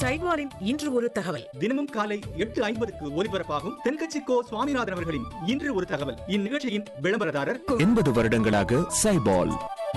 சைவாரின் இன்று ஒரு தகவல் தினமும் காலை எட்டு ஐம்பதுக்கு ஒலிபரப்பாகும் தென்கட்சி கோ சுவாமிநாதன் அவர்களின் இன்று ஒரு தகவல் இந்நிகழ்ச்சியின் விளம்பரதாரர் எண்பது வருடங்களாக சைபால்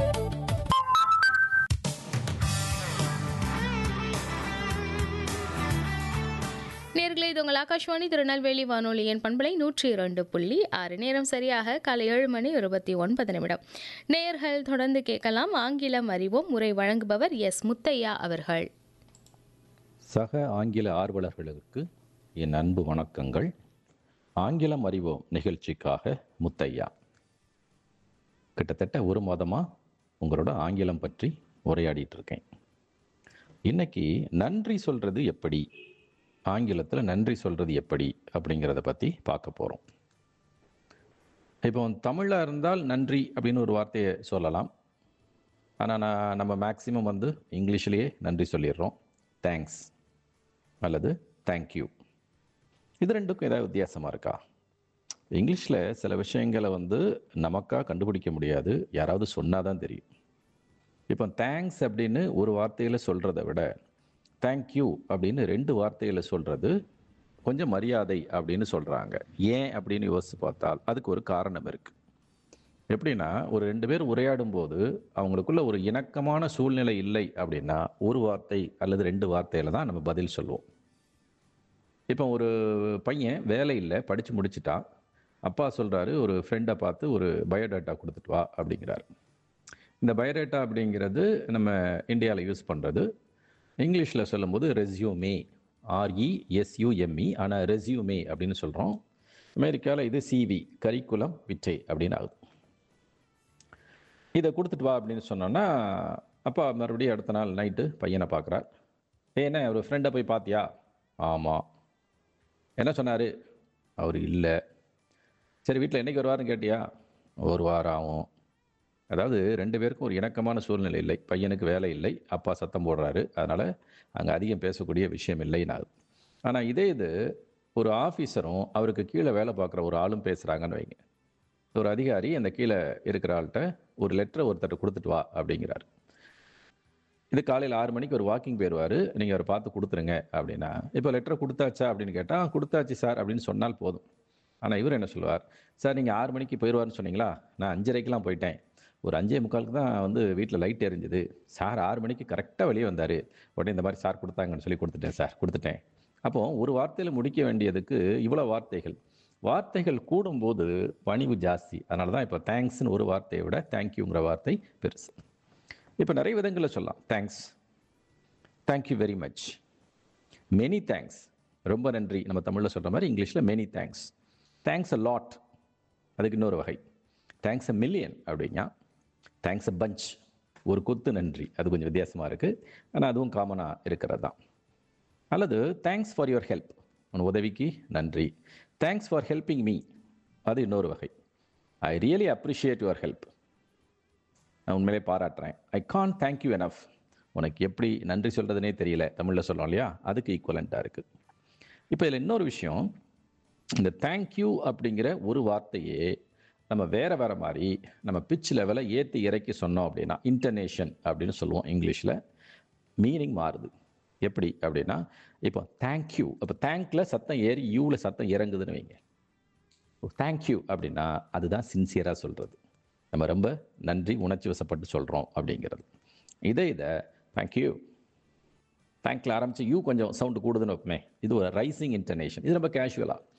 நேர்களே இது உங்கள் ஆகாஷ்வாணி திருநெல்வேலி வானொலியின் பண்பலை நூற்றி இரண்டு புள்ளி ஆறு நேரம் சரியாக காலை ஏழு மணி இருபத்தி ஒன்பது நிமிடம் நேர்கள் தொடர்ந்து கேட்கலாம் ஆங்கிலம் அறிவோம் உரை வழங்குபவர் எஸ் முத்தையா அவர்கள் சக ஆங்கில ஆர்வலர்களுக்கு என் அன்பு வணக்கங்கள் ஆங்கிலம் அறிவோம் நிகழ்ச்சிக்காக முத்தையா கிட்டத்தட்ட ஒரு மாதமாக உங்களோட ஆங்கிலம் பற்றி உரையாடிட்டு இருக்கேன் இன்னைக்கு நன்றி சொல்றது எப்படி ஆங்கிலத்தில் நன்றி சொல்றது எப்படி அப்படிங்கிறத பற்றி பார்க்க போகிறோம் இப்போ தமிழில் இருந்தால் நன்றி அப்படின்னு ஒரு வார்த்தையை சொல்லலாம் ஆனால் நான் நம்ம மேக்ஸிமம் வந்து இங்கிலீஷ்லேயே நன்றி சொல்லிடுறோம் தேங்க்ஸ் அல்லது தேங்க்யூ இது ரெண்டுக்கும் ஏதாவது வித்தியாசமாக இருக்கா இங்கிலீஷில் சில விஷயங்களை வந்து நமக்கா கண்டுபிடிக்க முடியாது யாராவது சொன்னால் தான் தெரியும் இப்போ தேங்க்ஸ் அப்படின்னு ஒரு வார்த்தையில் சொல்கிறத விட தேங்க்யூ அப்படின்னு ரெண்டு வார்த்தையில் சொல்கிறது கொஞ்சம் மரியாதை அப்படின்னு சொல்கிறாங்க ஏன் அப்படின்னு யோசித்து பார்த்தால் அதுக்கு ஒரு காரணம் இருக்குது எப்படின்னா ஒரு ரெண்டு பேர் உரையாடும் போது அவங்களுக்குள்ள ஒரு இணக்கமான சூழ்நிலை இல்லை அப்படின்னா ஒரு வார்த்தை அல்லது ரெண்டு வார்த்தையில தான் நம்ம பதில் சொல்லுவோம் இப்போ ஒரு பையன் வேலை இல்லை படித்து முடிச்சிட்டான் அப்பா சொல்கிறாரு ஒரு ஃப்ரெண்டை பார்த்து ஒரு பயோடேட்டா கொடுத்துட்டு வா அப்படிங்கிறாரு இந்த பயோடேட்டா அப்படிங்கிறது நம்ம இந்தியாவில் யூஸ் பண்ணுறது இங்கிலீஷில் சொல்லும்போது ரெஸ்யூமே ஆர்இஎஸ்யூஎம்இ ஆனால் ரெஸ்யூமே அப்படின்னு சொல்கிறோம் அமெரிக்காவில் இது சிவி கரிக்குலம் விட்டே அப்படின்னு ஆகுது இதை கொடுத்துட்டு வா அப்படின்னு சொன்னோன்னா அப்பா மறுபடியும் அடுத்த நாள் நைட்டு பையனை பார்க்குறார் ஏ என்ன ஒரு ஃப்ரெண்டை போய் பார்த்தியா ஆமாம் என்ன சொன்னார் அவர் இல்லை சரி வீட்டில் என்னைக்கு வருவாருன்னு கேட்டியா ஒரு வாரம் ஆகும் அதாவது ரெண்டு பேருக்கும் ஒரு இணக்கமான சூழ்நிலை இல்லை பையனுக்கு வேலை இல்லை அப்பா சத்தம் போடுறாரு அதனால் அங்கே அதிகம் பேசக்கூடிய விஷயம் இல்லைன்னு ஆகுது ஆனால் இதே இது ஒரு ஆஃபீஸரும் அவருக்கு கீழே வேலை பார்க்குற ஒரு ஆளும் பேசுகிறாங்கன்னு வைங்க ஒரு அதிகாரி அந்த கீழே இருக்கிற ஆள்கிட்ட ஒரு லெட்டரை ஒருத்தர் கொடுத்துட்டு வா அப்படிங்கிறாரு இது காலையில் ஆறு மணிக்கு ஒரு வாக்கிங் போயிடுவார் நீங்கள் அவரை பார்த்து கொடுத்துருங்க அப்படின்னா இப்போ லெட்டரை கொடுத்தாச்சா அப்படின்னு கேட்டால் கொடுத்தாச்சு சார் அப்படின்னு சொன்னால் போதும் ஆனால் இவர் என்ன சொல்லுவார் சார் நீங்கள் ஆறு மணிக்கு போயிடுவார்னு சொன்னீங்களா நான் அஞ்சரைக்கெலாம் போயிட்டேன் ஒரு அஞ்சே முக்காலுக்கு தான் வந்து வீட்டில் லைட் எரிஞ்சுது சார் ஆறு மணிக்கு கரெக்டாக வெளியே வந்தார் உடனே இந்த மாதிரி சார் கொடுத்தாங்கன்னு சொல்லி கொடுத்துட்டேன் சார் கொடுத்துட்டேன் அப்போ ஒரு வார்த்தையில் முடிக்க வேண்டியதுக்கு இவ்வளோ வார்த்தைகள் வார்த்தைகள் கூடும்போது பணிவு ஜாஸ்தி அதனால தான் இப்போ தேங்க்ஸ்னு ஒரு வார்த்தையை விட தேங்க்யூங்கிற வார்த்தை பெருசு இப்போ நிறைய விதங்களில் சொல்லலாம் thanks thank you very much many thanks ரொம்ப நன்றி நம்ம தமிழில் சொல்கிற மாதிரி இங்கிலீஷில் many thanks thanks a lot அதுக்கு இன்னொரு வகை தேங்க்ஸ் அ மில்லியன் அப்படின்னா தேங்க்ஸ் அ பஞ்ச் ஒரு கொத்து நன்றி அது கொஞ்சம் வித்தியாசமாக இருக்குது ஆனால் அதுவும் காமனாக இருக்கிறது தான் அல்லது தேங்க்ஸ் ஃபார் யுவர் ஹெல்ப் உன் உதவிக்கு நன்றி தேங்க்ஸ் ஃபார் ஹெல்பிங் மீ அது இன்னொரு வகை I really appreciate your help நான் உண்மையிலே பாராட்டுறேன் ஐ கான் தேங்க்யூ எனஃப் உனக்கு எப்படி நன்றி சொல்கிறதுனே தெரியல தமிழில் சொல்கிறோம் இல்லையா அதுக்கு ஈக்குவலண்ட்டாக இருக்குது இப்போ இதில் இன்னொரு விஷயம் இந்த தேங்க்யூ அப்படிங்கிற ஒரு வார்த்தையே நம்ம வேற வேற மாதிரி நம்ம பிச் லெவலை ஏற்றி இறக்கி சொன்னோம் அப்படின்னா இன்டர்நேஷன் அப்படின்னு சொல்லுவோம் இங்கிலீஷில் மீனிங் மாறுது எப்படி அப்படின்னா இப்போ தேங்க்யூ அப்போ தேங்க்ல சத்தம் ஏறி யூவில் சத்தம் இறங்குதுன்னு வைங்க தேங்க்யூ அப்படின்னா அதுதான் சின்சியராக சொல்கிறது நம்ம ரொம்ப நன்றி உணர்ச்சி வசப்பட்டு சொல்கிறோம் அப்படிங்கிறது இதே இதை தேங்க்யூ தேங்க்ல ஆரம்பித்து யூ கொஞ்சம் சவுண்டு கூடுதுன்னு வைப்போமே இது ஒரு ரைசிங் இன்டர்நேஷன் இது ரொம்ப கேஷுவலாக